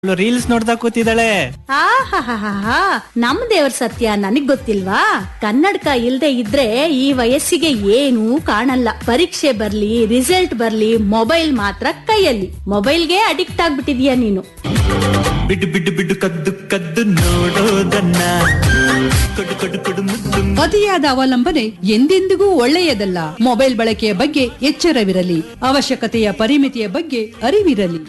reels ನೋಡ್ತಾ ಕೂತಿದ್ದಾಳೆ ಆಹಾಹಾಹಾ ನಮ್ ದೇವ್ರ ಸತ್ಯ ನನಗ್ ಗೊತ್ತಿಲ್ವಾ ಕನ್ನಡಕ ಇಲ್ದೆ ಇದ್ರೆ ಈ ವಯಸ್ಸಿಗೆ ಏನೂ ಕಾಣಲ್ಲ ಪರೀಕ್ಷೆ ಬರ್ಲಿ ರಿಸಲ್ಟ್ ಬರ್ಲಿ ಮೊಬೈಲ್ ಮಾತ್ರ ಕೈಯಲ್ಲಿ ಮೊಬೈಲ್ಗೆ ಅಡಿಕ್ಟ್ ಆಗ್ಬಿಟ್ಟಿದ್ಯಾ ನೀನು ಬಿಡು ಬಿಡು ಬಿಡು ಕದ್ದು ಕದ್ದು ನೋಡೋದನ್ನ ಕೊಡು ಕೊಡು ಕೊಡು ಮುದ್ದು ಅತಿಯಾದ ಅವಲಂಬನೆ ಎಂದೆಂದಿಗೂ ಒಳ್ಳೆಯದಲ್ಲ ಮೊಬೈಲ್ ಬಳಕೆಯ ಬಗ್ಗೆ ಎಚ್ಚರವಿರಲಿ ಅವಶ್ಯಕತೆಯ ಪರಿಮಿತಿಯ ಬಗ್ಗೆ ಅರಿವಿರಲಿ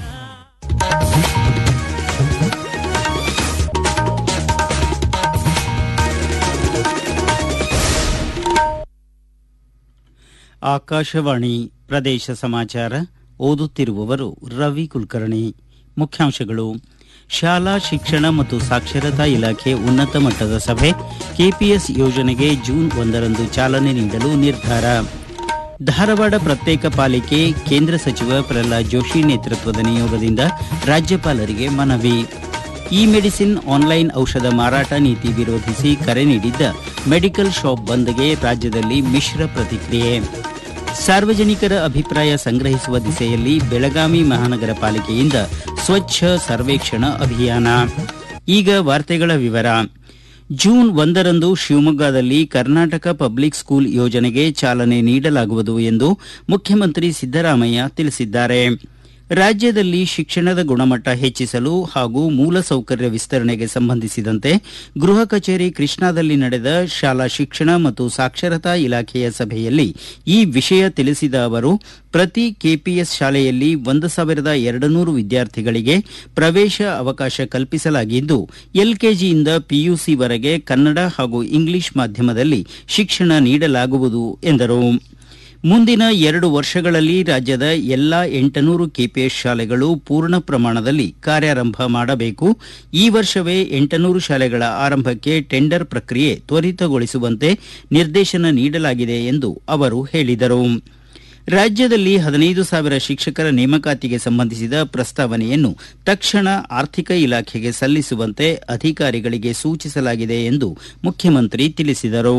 ಆಕಾಶವಾಣಿ ಪ್ರದೇಶ ಸಮಾಚಾರ ಓದುತ್ತಿರುವವರು ರವಿ ಕುಲಕರ್ಣಿ ಮುಖ್ಯಾಂಶಗಳು ಶಾಲಾ ಶಿಕ್ಷಣ ಮತ್ತು ಸಾಕ್ಷರತಾ ಇಲಾಖೆ ಉನ್ನತ ಮಟ್ಟದ ಸಭೆ ಕೆಪಿಎಸ್ ಯೋಜನೆಗೆ ಜೂನ್ ಒಂದರಂದು ಚಾಲನೆ ನೀಡಲು ನಿರ್ಧಾರ ಧಾರವಾಡ ಪ್ರತ್ಯೇಕ ಪಾಲಿಕೆ ಕೇಂದ್ರ ಸಚಿವ ಪ್ರಹ್ಲಾದ್ ಜೋಶಿ ನೇತೃತ್ವದ ನಿಯೋಗದಿಂದ ರಾಜ್ಯಪಾಲರಿಗೆ ಮನವಿ ಇ ಮೆಡಿಸಿನ್ ಆನ್ಲೈನ್ ಔಷಧ ಮಾರಾಟ ನೀತಿ ವಿರೋಧಿಸಿ ಕರೆ ನೀಡಿದ್ದ ಮೆಡಿಕಲ್ ಶಾಪ್ ಬಂದ್ಗೆ ರಾಜ್ಯದಲ್ಲಿ ಮಿಶ್ರ ಪ್ರತಿಕ್ರಿಯೆ ಸಾರ್ವಜನಿಕರ ಅಭಿಪ್ರಾಯ ಸಂಗ್ರಹಿಸುವ ದಿಸೆಯಲ್ಲಿ ಬೆಳಗಾವಿ ಮಹಾನಗರ ಪಾಲಿಕೆಯಿಂದ ಸ್ವಚ್ಛ ಸರ್ವೇಕ್ಷಣ ಅಭಿಯಾನ ಈಗ ವಾರ್ತೆಗಳ ವಿವರ ಜೂನ್ ಒಂದರಂದು ಶಿವಮೊಗ್ಗದಲ್ಲಿ ಕರ್ನಾಟಕ ಪಬ್ಲಿಕ್ ಸ್ಕೂಲ್ ಯೋಜನೆಗೆ ಚಾಲನೆ ನೀಡಲಾಗುವುದು ಎಂದು ಮುಖ್ಯಮಂತ್ರಿ ಸಿದ್ದರಾಮಯ್ಯ ತಿಳಿಸಿದ್ದಾರೆ ರಾಜ್ಯದಲ್ಲಿ ಶಿಕ್ಷಣದ ಗುಣಮಟ್ಟ ಹೆಚ್ಚಿಸಲು ಹಾಗೂ ಮೂಲಸೌಕರ್ಯ ವಿಸ್ತರಣೆಗೆ ಸಂಬಂಧಿಸಿದಂತೆ ಗೃಹ ಕಚೇರಿ ಕೃಷ್ಣಾದಲ್ಲಿ ನಡೆದ ಶಾಲಾ ಶಿಕ್ಷಣ ಮತ್ತು ಸಾಕ್ಷರತಾ ಇಲಾಖೆಯ ಸಭೆಯಲ್ಲಿ ಈ ವಿಷಯ ತಿಳಿಸಿದ ಅವರು ಪ್ರತಿ ಕೆಪಿಎಸ್ ಶಾಲೆಯಲ್ಲಿ ಒಂದು ಸಾವಿರದ ಎರಡು ನೂರು ವಿದ್ಯಾರ್ಥಿಗಳಿಗೆ ಪ್ರವೇಶ ಅವಕಾಶ ಕಲ್ಪಿಸಲಾಗಿದ್ದು ಎಲ್ಕೆಜಿಯಿಂದ ಪಿಯುಸಿವರೆಗೆ ಕನ್ನಡ ಹಾಗೂ ಇಂಗ್ಲಿಷ್ ಮಾಧ್ಯಮದಲ್ಲಿ ಶಿಕ್ಷಣ ನೀಡಲಾಗುವುದು ಎಂದರು ಮುಂದಿನ ಎರಡು ವರ್ಷಗಳಲ್ಲಿ ರಾಜ್ಯದ ಎಲ್ಲಾ ಎಂಟುನೂರು ಕೆಪಿಎಸ್ ಶಾಲೆಗಳು ಪೂರ್ಣ ಪ್ರಮಾಣದಲ್ಲಿ ಕಾರ್ಯಾರಂಭ ಮಾಡಬೇಕು ಈ ವರ್ಷವೇ ಎಂಟುನೂರು ಶಾಲೆಗಳ ಆರಂಭಕ್ಕೆ ಟೆಂಡರ್ ಪ್ರಕ್ರಿಯೆ ತ್ವರಿತಗೊಳಿಸುವಂತೆ ನಿರ್ದೇಶನ ನೀಡಲಾಗಿದೆ ಎಂದು ಅವರು ಹೇಳಿದರು ರಾಜ್ಯದಲ್ಲಿ ಹದಿನೈದು ಸಾವಿರ ಶಿಕ್ಷಕರ ನೇಮಕಾತಿಗೆ ಸಂಬಂಧಿಸಿದ ಪ್ರಸ್ತಾವನೆಯನ್ನು ತಕ್ಷಣ ಆರ್ಥಿಕ ಇಲಾಖೆಗೆ ಸಲ್ಲಿಸುವಂತೆ ಅಧಿಕಾರಿಗಳಿಗೆ ಸೂಚಿಸಲಾಗಿದೆ ಎಂದು ಮುಖ್ಯಮಂತ್ರಿ ತಿಳಿಸಿದರು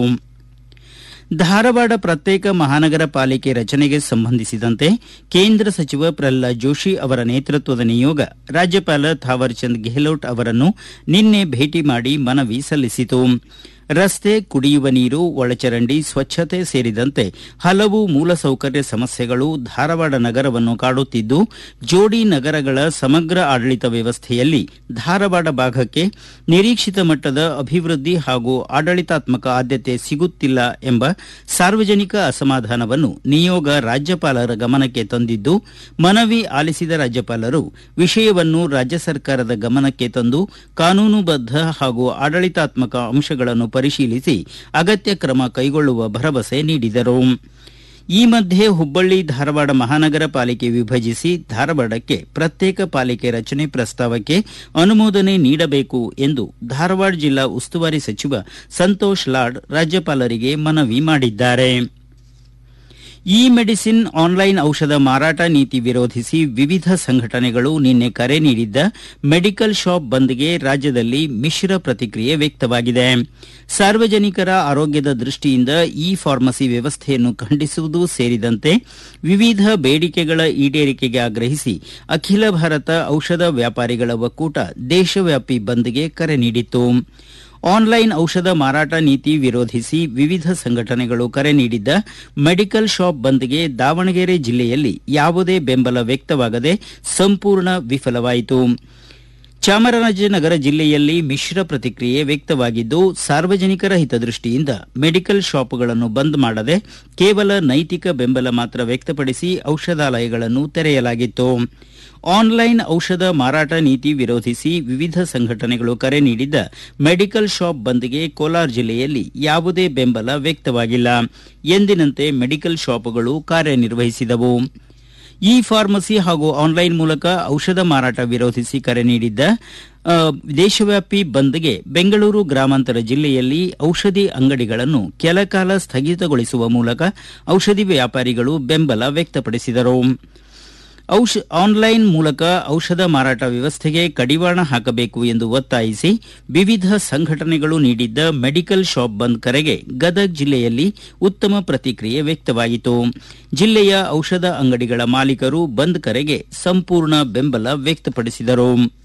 ಧಾರವಾಡ ಪ್ರತ್ಯೇಕ ಮಹಾನಗರ ಪಾಲಿಕೆ ರಚನೆಗೆ ಸಂಬಂಧಿಸಿದಂತೆ ಕೇಂದ್ರ ಸಚಿವ ಪ್ರಹ್ಲಾದ್ ಜೋಶಿ ಅವರ ನೇತೃತ್ವದ ನಿಯೋಗ ರಾಜ್ಯಪಾಲ ಥಾವರ್ಚಂದ್ ಗೆಹ್ಲೋಟ್ ಅವರನ್ನು ನಿನ್ನೆ ಭೇಟಿ ಮಾಡಿ ಮನವಿ ಸಲ್ಲಿಸಿತು ರಸ್ತೆ ಕುಡಿಯುವ ನೀರು ಒಳಚರಂಡಿ ಸ್ವಚ್ಛತೆ ಸೇರಿದಂತೆ ಹಲವು ಮೂಲಸೌಕರ್ಯ ಸಮಸ್ಯೆಗಳು ಧಾರವಾಡ ನಗರವನ್ನು ಕಾಡುತ್ತಿದ್ದು ಜೋಡಿ ನಗರಗಳ ಸಮಗ್ರ ಆಡಳಿತ ವ್ಯವಸ್ಥೆಯಲ್ಲಿ ಧಾರವಾಡ ಭಾಗಕ್ಕೆ ನಿರೀಕ್ಷಿತ ಮಟ್ಟದ ಅಭಿವೃದ್ಧಿ ಹಾಗೂ ಆಡಳಿತಾತ್ಮಕ ಆದ್ಯತೆ ಸಿಗುತ್ತಿಲ್ಲ ಎಂಬ ಸಾರ್ವಜನಿಕ ಅಸಮಾಧಾನವನ್ನು ನಿಯೋಗ ರಾಜ್ಯಪಾಲರ ಗಮನಕ್ಕೆ ತಂದಿದ್ದು ಮನವಿ ಆಲಿಸಿದ ರಾಜ್ಯಪಾಲರು ವಿಷಯವನ್ನು ರಾಜ್ಯ ಸರ್ಕಾರದ ಗಮನಕ್ಕೆ ತಂದು ಕಾನೂನುಬದ್ಧ ಹಾಗೂ ಆಡಳಿತಾತ್ಮಕ ಅಂಶಗಳನ್ನು ಪರಿಶೀಲಿಸಿ ಅಗತ್ಯ ಕ್ರಮ ಕೈಗೊಳ್ಳುವ ಭರವಸೆ ನೀಡಿದರು ಈ ಮಧ್ಯೆ ಹುಬ್ಬಳ್ಳಿ ಧಾರವಾಡ ಮಹಾನಗರ ಪಾಲಿಕೆ ವಿಭಜಿಸಿ ಧಾರವಾಡಕ್ಕೆ ಪ್ರತ್ಯೇಕ ಪಾಲಿಕೆ ರಚನೆ ಪ್ರಸ್ತಾವಕ್ಕೆ ಅನುಮೋದನೆ ನೀಡಬೇಕು ಎಂದು ಧಾರವಾಡ ಜಿಲ್ಲಾ ಉಸ್ತುವಾರಿ ಸಚಿವ ಸಂತೋಷ್ ಲಾಡ್ ರಾಜ್ಯಪಾಲರಿಗೆ ಮನವಿ ಮಾಡಿದ್ದಾರೆ ಇ ಮೆಡಿಸಿನ್ ಆನ್ಲೈನ್ ಔಷಧ ಮಾರಾಟ ನೀತಿ ವಿರೋಧಿಸಿ ವಿವಿಧ ಸಂಘಟನೆಗಳು ನಿನ್ನೆ ಕರೆ ನೀಡಿದ್ದ ಮೆಡಿಕಲ್ ಶಾಪ್ ಬಂದ್ಗೆ ರಾಜ್ಯದಲ್ಲಿ ಮಿಶ್ರ ಪ್ರತಿಕ್ರಿಯೆ ವ್ಯಕ್ತವಾಗಿದೆ ಸಾರ್ವಜನಿಕರ ಆರೋಗ್ಯದ ದೃಷ್ಟಿಯಿಂದ ಇ ಫಾರ್ಮಸಿ ವ್ಯವಸ್ಥೆಯನ್ನು ಖಂಡಿಸುವುದು ಸೇರಿದಂತೆ ವಿವಿಧ ಬೇಡಿಕೆಗಳ ಈಡೇರಿಕೆಗೆ ಆಗ್ರಹಿಸಿ ಅಖಿಲ ಭಾರತ ಔಷಧ ವ್ಯಾಪಾರಿಗಳ ಒಕ್ಕೂಟ ದೇಶವ್ಯಾಪಿ ಬಂದ್ಗೆ ಕರೆ ನೀಡಿತ್ತು ಆನ್ಲೈನ್ ಔಷಧ ಮಾರಾಟ ನೀತಿ ವಿರೋಧಿಸಿ ವಿವಿಧ ಸಂಘಟನೆಗಳು ಕರೆ ನೀಡಿದ್ದ ಮೆಡಿಕಲ್ ಶಾಪ್ ಬಂದ್ಗೆ ದಾವಣಗೆರೆ ಜಿಲ್ಲೆಯಲ್ಲಿ ಯಾವುದೇ ಬೆಂಬಲ ವ್ಯಕ್ತವಾಗದೆ ಸಂಪೂರ್ಣ ವಿಫಲವಾಯಿತು ಚಾಮರಾಜನಗರ ಜಿಲ್ಲೆಯಲ್ಲಿ ಮಿಶ್ರ ಪ್ರತಿಕ್ರಿಯೆ ವ್ಯಕ್ತವಾಗಿದ್ದು ಸಾರ್ವಜನಿಕರ ಹಿತದೃಷ್ಟಿಯಿಂದ ಮೆಡಿಕಲ್ ಶಾಪ್ಗಳನ್ನು ಬಂದ್ ಮಾಡದೆ ಕೇವಲ ನೈತಿಕ ಬೆಂಬಲ ಮಾತ್ರ ವ್ಯಕ್ತಪಡಿಸಿ ಔಷಧಾಲಯಗಳನ್ನು ತೆರೆಯಲಾಗಿತ್ತು ಆನ್ಲೈನ್ ಔಷಧ ಮಾರಾಟ ನೀತಿ ವಿರೋಧಿಸಿ ವಿವಿಧ ಸಂಘಟನೆಗಳು ಕರೆ ನೀಡಿದ್ದ ಮೆಡಿಕಲ್ ಶಾಪ್ ಬಂದ್ಗೆ ಕೋಲಾರ ಜಿಲ್ಲೆಯಲ್ಲಿ ಯಾವುದೇ ಬೆಂಬಲ ವ್ಯಕ್ತವಾಗಿಲ್ಲ ಎಂದಿನಂತೆ ಮೆಡಿಕಲ್ ಶಾಪ್ಗಳು ಕಾರ್ಯನಿರ್ವಹಿಸಿದವು ಇ ಫಾರ್ಮಸಿ ಹಾಗೂ ಆನ್ಲೈನ್ ಮೂಲಕ ಔಷಧ ಮಾರಾಟ ವಿರೋಧಿಸಿ ಕರೆ ನೀಡಿದ್ದ ಆ, ದೇಶವ್ಯಾಪಿ ಬಂದ್ಗೆ ಬೆಂಗಳೂರು ಗ್ರಾಮಾಂತರ ಜಿಲ್ಲೆಯಲ್ಲಿ ಔಷಧಿ ಅಂಗಡಿಗಳನ್ನು ಕೆಲಕಾಲ ಸ್ಥಗಿತಗೊಳಿಸುವ ಮೂಲಕ ಔಷಧಿ ವ್ಯಾಪಾರಿಗಳು ಬೆಂಬಲ ವ್ಯಕ್ತಪಡಿಸಿದರು ಔಷ ಆನ್ಲೈನ್ ಮೂಲಕ ಔಷಧ ಮಾರಾಟ ವ್ಯವಸ್ಥೆಗೆ ಕಡಿವಾಣ ಹಾಕಬೇಕು ಎಂದು ಒತ್ತಾಯಿಸಿ ವಿವಿಧ ಸಂಘಟನೆಗಳು ನೀಡಿದ್ದ ಮೆಡಿಕಲ್ ಶಾಪ್ ಬಂದ್ ಕರೆಗೆ ಗದಗ ಜಿಲ್ಲೆಯಲ್ಲಿ ಉತ್ತಮ ಪ್ರತಿಕ್ರಿಯೆ ವ್ಯಕ್ತವಾಯಿತು ಜಿಲ್ಲೆಯ ಔಷಧ ಅಂಗಡಿಗಳ ಮಾಲೀಕರು ಬಂದ್ ಕರೆಗೆ ಸಂಪೂರ್ಣ ಬೆಂಬಲ ವ್ಯಕ್ತಪಡಿಸಿದರು